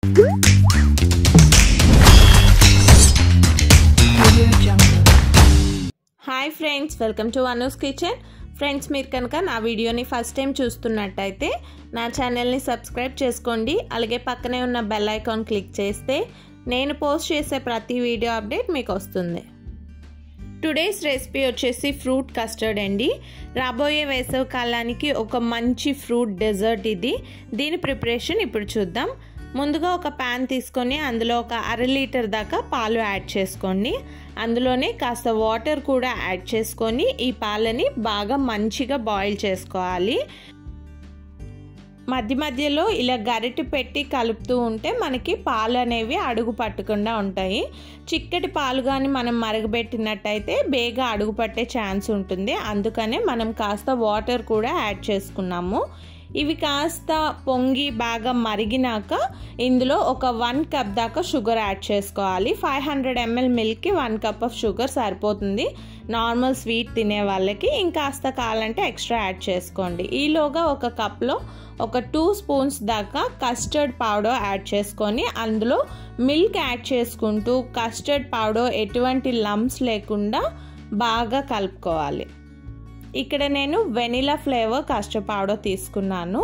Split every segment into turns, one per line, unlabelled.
hi friends welcome to Anu's kitchen friends మీరు కనుక నా వీడియోని ఫస్ట్ టైం చూస్తున్నట్టయితే నా ఛానల్ని సబ్స్క్రైబ్ చేసుకోండి అలాగే పక్కనే ఉన్న బెల్ ఐకాన్ క్లిక్ చేస్తే నేను పోస్ట్ చేసే ప్రతి వీడియో అప్డేట్ మీకు వస్తుంది టుడేస్ రెసిపీ వచ్చేసి ఫ్రూట్ కస్టర్డ్ అండి రాబోయే వేసవి కాలానికి ఒక మంచి ఫ్రూట్ డెజర్ట్ ఇది దీని ప్రిపరేషన్ ఇప్పుడు చూద్దాం ముందుగా ఒక ప్యాన్ తీసుకొని అందులో ఒక అర లీటర్ దాకా పాలు యాడ్ చేసుకోండి అందులోనే కాస్త వాటర్ కూడా యాడ్ చేసుకొని ఈ పాలని బాగా మంచిగా బాయిల్ చేసుకోవాలి మధ్య మధ్యలో ఇలా గరిటె పెట్టి కలుపుతూ ఉంటే మనకి పాలు అనేవి అడుగు పట్టకుండా ఉంటాయి చిక్కటి పాలు కానీ మనం మరగబెట్టినట్టయితే బేగా అడుగు పట్టే ఛాన్స్ ఉంటుంది అందుకనే మనం కాస్త వాటర్ కూడా యాడ్ చేసుకున్నాము ఇవి కాస్త పొంగి బాగా మరిగినాక ఇందులో ఒక వన్ కప్ దాకా షుగర్ యాడ్ చేసుకోవాలి ఫైవ్ హండ్రెడ్ ఎంఎల్ మిల్క్కి వన్ కప్ ఆఫ్ షుగర్ సరిపోతుంది నార్మల్ స్వీట్ తినే వాళ్ళకి ఇంకాస్త కావాలంటే ఎక్స్ట్రా యాడ్ చేసుకోండి ఈలోగా ఒక కప్లో ఒక టూ స్పూన్స్ దాకా కస్టర్డ్ పౌడర్ యాడ్ చేసుకొని అందులో మిల్క్ యాడ్ చేసుకుంటూ కస్టర్డ్ పౌడర్ ఎటువంటి లంప్స్ లేకుండా బాగా కలుపుకోవాలి ఇక్కడ నేను వెనిలా ఫ్లేవర్ కస్టర్డ్ పౌడర్ తీసుకున్నాను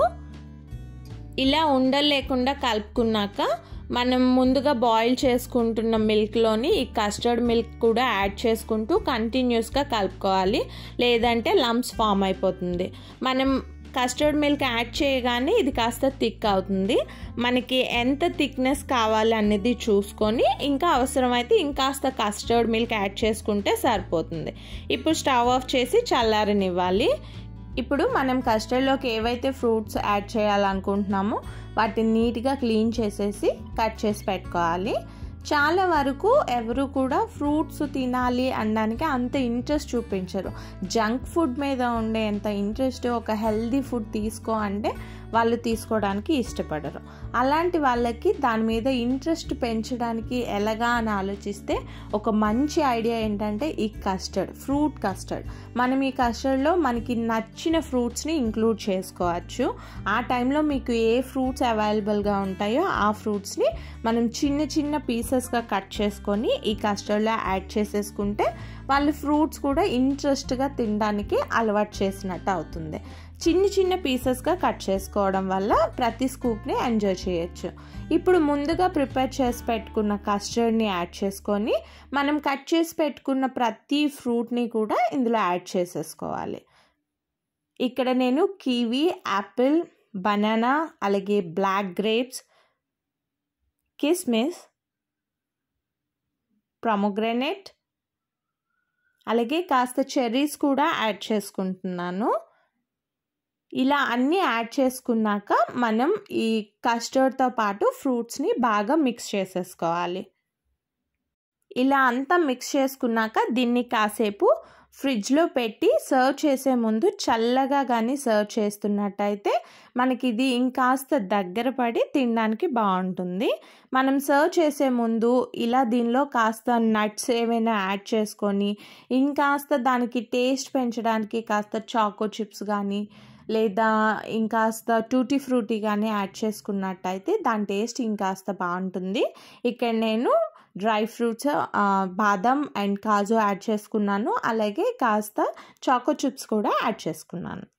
ఇలా ఉండలు లేకుండా కలుపుకున్నాక మనం ముందుగా బాయిల్ చేసుకుంటున్న మిల్క్లోని ఈ కస్టర్డ్ మిల్క్ కూడా యాడ్ చేసుకుంటూ కంటిన్యూస్గా కలుపుకోవాలి లేదంటే లంప్స్ ఫామ్ అయిపోతుంది మనం కస్టర్డ్ మిల్క్ యాడ్ చేయగానే ఇది కాస్త థిక్ అవుతుంది మనకి ఎంత థిక్నెస్ కావాలి అనేది చూసుకొని ఇంకా అవసరమైతే ఇంకాస్త కస్టర్డ్ మిల్క్ యాడ్ చేసుకుంటే సరిపోతుంది ఇప్పుడు స్టవ్ ఆఫ్ చేసి చల్లారనివ్వాలి ఇప్పుడు మనం కస్టర్డ్లోకి ఏవైతే ఫ్రూట్స్ యాడ్ చేయాలనుకుంటున్నామో వాటిని నీట్గా క్లీన్ చేసేసి కట్ చేసి పెట్టుకోవాలి చాలా వరకు ఎవరు కూడా ఫ్రూట్స్ తినాలి అనడానికి అంత ఇంట్రెస్ట్ చూపించరు జంక్ ఫుడ్ మీద ఉండే అంత ఇంట్రెస్ట్ ఒక హెల్దీ ఫుడ్ తీసుకో అంటే వాళ్ళు తీసుకోవడానికి ఇష్టపడరు అలాంటి వాళ్ళకి దాని మీద ఇంట్రెస్ట్ పెంచడానికి ఎలాగా అని ఆలోచిస్తే ఒక మంచి ఐడియా ఏంటంటే ఈ కస్టర్డ్ ఫ్రూట్ కస్టర్డ్ మనం ఈ కస్టర్డ్లో మనకి నచ్చిన ఫ్రూట్స్ని ఇంక్లూడ్ చేసుకోవచ్చు ఆ టైంలో మీకు ఏ ఫ్రూట్స్ అవైలబుల్గా ఉంటాయో ఆ ఫ్రూట్స్ని మనం చిన్న చిన్న పీసెస్గా కట్ చేసుకొని ఈ కస్టర్డ్లో యాడ్ చేసేసుకుంటే వాళ్ళు ఫ్రూట్స్ కూడా ఇంట్రెస్ట్గా తినడానికి అలవాటు చేసినట్టు అవుతుంది చిన్న చిన్న పీసెస్గా కట్ చేసుకోవడం వల్ల ప్రతి స్కూప్ని ఎంజాయ్ చేయొచ్చు ఇప్పుడు ముందుగా ప్రిపేర్ చేసి పెట్టుకున్న కస్టర్డ్ని యాడ్ చేసుకొని మనం కట్ చేసి పెట్టుకున్న ప్రతి ఫ్రూట్ని కూడా ఇందులో యాడ్ చేసేసుకోవాలి ఇక్కడ నేను కివీ యాపిల్ బనానా అలాగే బ్లాక్ గ్రేప్స్ కిస్మిస్ ప్రొమోగ్రెనేట్ అలాగే కాస్త చెర్రీస్ కూడా యాడ్ చేసుకుంటున్నాను ఇలా అన్నీ యాడ్ చేసుకున్నాక మనం ఈ కస్టర్డ్తో పాటు ఫ్రూట్స్ని బాగా మిక్స్ చేసేసుకోవాలి ఇలా అంతా మిక్స్ చేసుకున్నాక దీన్ని కాసేపు ఫ్రిడ్జ్లో పెట్టి సర్వ్ చేసే ముందు చల్లగా కానీ సర్వ్ చేస్తున్నట్టయితే మనకి ఇది ఇంకాస్త దగ్గర పడి తినడానికి బాగుంటుంది మనం సర్వ్ చేసే ముందు ఇలా దీనిలో కాస్త నట్స్ ఏమైనా యాడ్ చేసుకొని ఇంకాస్త దానికి టేస్ట్ పెంచడానికి కాస్త చాకో చిప్స్ కానీ లేదా ఇంకాస్త టూటీ ఫ్రూటీ కానీ యాడ్ చేసుకున్నట్టయితే దాని టేస్ట్ ఇంకాస్త బాగుంటుంది ఇక్కడ నేను డ్రై ఫ్రూట్స్ బాదం అండ్ కాజు యాడ్ చేసుకున్నాను అలాగే కాస్త చాకో చిప్స్ కూడా యాడ్ చేసుకున్నాను